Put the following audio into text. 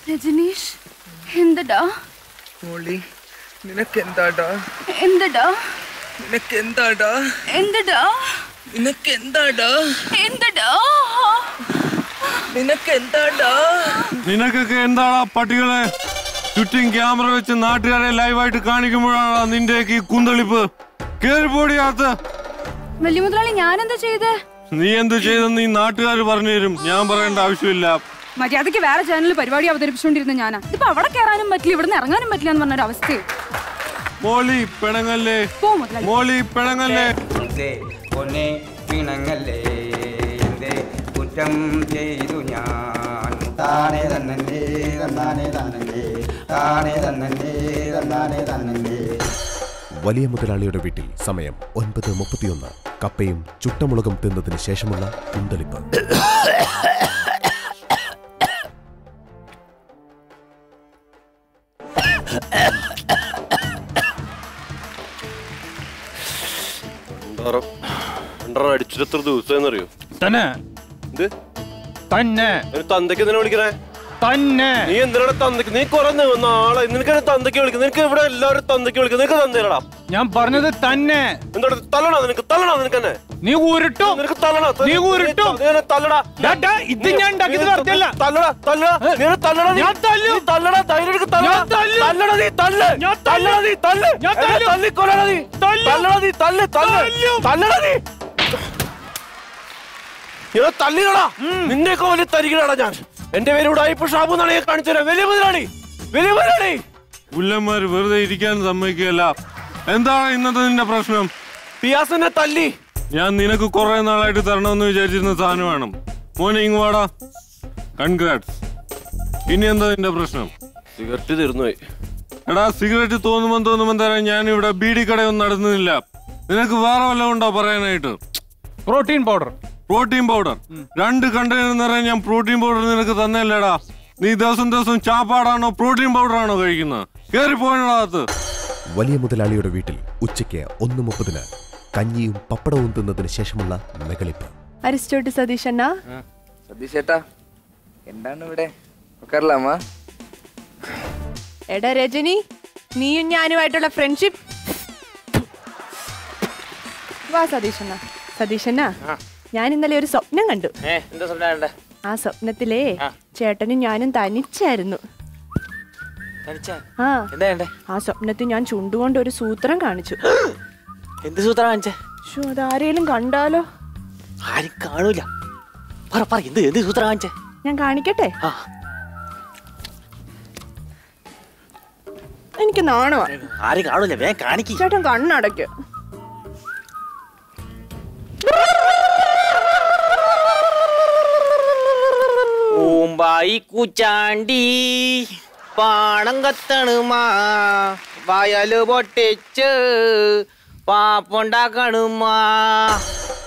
രജനീഷ് എന്തടാ മോളി നിനക്കെന്താടാ എന്തടാ നിനക്കെന്താടാ എന്തടാ നിനക്കെന്താടാ എന്തടാ നിനക്കെന്താടാ നിനക്കൊക്കെ എന്താടാ പട്ടികളെ ചുറ്റും ക്യാമറ വെച്ച് നാട്ടുകാരെ ലൈവായിട്ട് കാണിക്കുമ്പോഴാണ് നിന്റെയൊക്കെ ഈ കുന്തളിപ്പ് കേറിപ്പോടിയാത്ത വലിയ മുതലാളി ഞാനെന്താ ചെയ്തേ നീ എന്ത് ചെയ്തെന്ന് ഈ നാട്ടുകാർ പറഞ്ഞു തരും ഞാൻ പറയേണ്ട ആവശ്യമില്ല മര്യാദയ്ക്ക് വേറെ ചാനലിൽ പരിപാടി അവതരിപ്പിച്ചുകൊണ്ടിരുന്ന ഞാനാ ഇതിപ്പോ അവിടെ കയറാനും പറ്റില്ല ഇവിടുന്ന് ഇറങ്ങാനും പറ്റില്ല എന്ന് പറഞ്ഞൊരു അവസ്ഥയെ മോളി പിണങ്ങല്ലേ പോ മുതലാളി മോളി പിണങ്ങല്ലേ എന്തേ പൊന്നെ പിണങ്ങല്ലേ എന്തേ കുറ്റം ചെയ്തു ഞാൻ താനേ തന്നെ തന്നാനേ താനേ താനേ തന്നെ തന്നാനേ തന്നെ വലിയ മുതലാളിയുടെ വീട്ടിൽ സമയം ഒൻപത് മുപ്പത്തിയൊന്ന് കപ്പയും ചുട്ടമുളകും തിന്നതിന് ശേഷമുള്ള കുന്തളിപ്പ് അടിച്ചിട്ട് എത്ര ദിവസം അറിയോ തന്നെ ഇത് തന്നെ തന്തയ്ക്ക് എന്തിനാ വിളിക്കണേ തന്നെ നീ എന്തിനാണ് തന്തയ്ക്ക് നീ കുറെ നാളെ നിനക്ക് തന്തയ്ക്ക് വിളിക്കുന്നത് നിനക്ക് ഇവിടെ എല്ലാവരും തന്തയ്ക്ക് വിളിക്കുന്നത് നിനക്ക് തന്തയിലടാ ഞാൻ പറഞ്ഞത് തന്നെ എന്താണ് തള്ളണ നിനക്ക് തള്ളണ നിനക്ക് തന്നെ നീ ഊരിട്ടു നിനക്ക് തള്ളണ നീ ഊരിട്ടു. തള്ളടാ ഡാ, ഡാ, ഇത് ഞാൻ ഉണ്ടാക്കിയത് വെറുതെയല്ല. തള്ളടാ തള്ളടാ നീ തള്ളടാ നീ ഞാൻ തല്ലും. നീ തള്ളടാ ധൈര്യം എടുക്ക് തള്ളടാ ഞാൻ തല്ലും. തള്ളടാ നീ തല്ല് ഞാൻ തല്ലും. തള്ളടാ നീ തല്ല് ഞാൻ എന്നെ തല്ലും. തല്ലിക്കൊല്ലടാ നീ തല്ലും. തള്ളടാ നീ തല്ല് തല്ല് തല്ലും. തള്ളടാ നീ ഞാൻ തല്ലികളാ നിന്നെയൊക്കെ വലിയ തരികളാടാ ഞാൻ എന്റെ പേര് ഉടായിപ്പ് ഷാബു എന്നാണ് ഞാൻ കാണിച്ചു തരാം വലിയ മുതലാളി വലിയ മുതലാളി പുല്ലന്മാര് വെറുതെ ഇരിക്കാൻ സമ്മതിക്കുകയല്ല എന്താണ് ഇന്നത്തെ നിന്റെ പ്രശ്നം പിയാസിനെ തല്ലി ഞാൻ നിനക്ക് കുറെ നാളായിട്ട് തരണമെന്ന് വിചാരിച്ചിരുന്ന സാധനം വേണം മോനെ ഇങ്ങ് വാടാ കൺഗ്രാറ്റ്സ് ഇനി എന്താ നിന്റെ പ്രശ്നം സിഗരറ്റ് തീർന്നുപോയി എടാ സിഗരറ്റ് തോന്നുമ്പോ തോന്നുമ്പോ തരാൻ ഞാൻ ഇവിടെ ബീഡി കടയൊന്നും നടത്തുന്നില്ല നിനക്ക് വേറെ വല്ലതും ഉണ്ടോ പറയാനായിട്ട് പ്രോട്ടീൻ പൗഡർ പ്രോട്ടീൻ പൗഡർ രണ്ട് കണ്ടെയ്നർ നിറയെ ഞാൻ പ്രോട്ടീൻ പൗഡർ നിനക്ക് തന്നല്ലേടാ നീ ദിവസം ദിവസം ചാപ്പാടാണോ പ്രോട്ടീൻ പൗഡർ ആണോ കഴിക്കുന്നത് കേറി പോയതിനകത്ത് വലിയ മുതലാളിയുടെ വീട്ടിൽ ഉച്ചയ്ക്ക് ഒന്ന് മുപ്പതിന് കഞ്ഞിയും പപ്പടവും തിന്നതിന് ശേഷമുള്ള നെകളിപ്പ് അരിസ്റ്റോട്ട് സതീഷണ്ണ സതീഷേട്ടാ എന്താണ് ഇവിടെ ഉക്കാറില്ലാമ എടാ രജനി നീയും ഞാനുമായിട്ടുള്ള ഫ്രണ്ട്ഷിപ്പ് വാ സതീഷണ്ണ സതീഷണ്ണ ഞാൻ ഇന്നലെ ഒരു സ്വപ്നം കണ്ടു എന്താ സ്വപ്നം ആ സ്വപ്നത്തിലേ ചേട്ടനും ഞാനും തനിച്ചായിരുന്നു തനിച്ചാ ആ എന്താ വേണ്ടേ ആ സ്വപ്നത്തിൽ ഞാൻ ചുണ്ടുകൊണ്ട് ഒരു സൂത്രം കാണിച്ചു എന്ത് സൂത്രം കാണിച്ചേ ശ്ശോ, അതാരേലും കണ്ടാലോ ആരും കാണൂല പറ പറ എന്ത് എന്ത് സൂത്രം കാണിച്ചേ ഞാൻ കാണിക്കട്ടെ ആ എനിക്ക് നാണമാ ആരും കാണൂല വേഗം കാണിക്ക് ചേട്ടൻ കണ്ണടയ്ക്ക് ഓമ്പായി കൂച്ചാണ്ടി പാണം കത്തണുമാ വയല് പൊട്ടിച്ച് പാപ്പുണ്ടാക്കണുമാ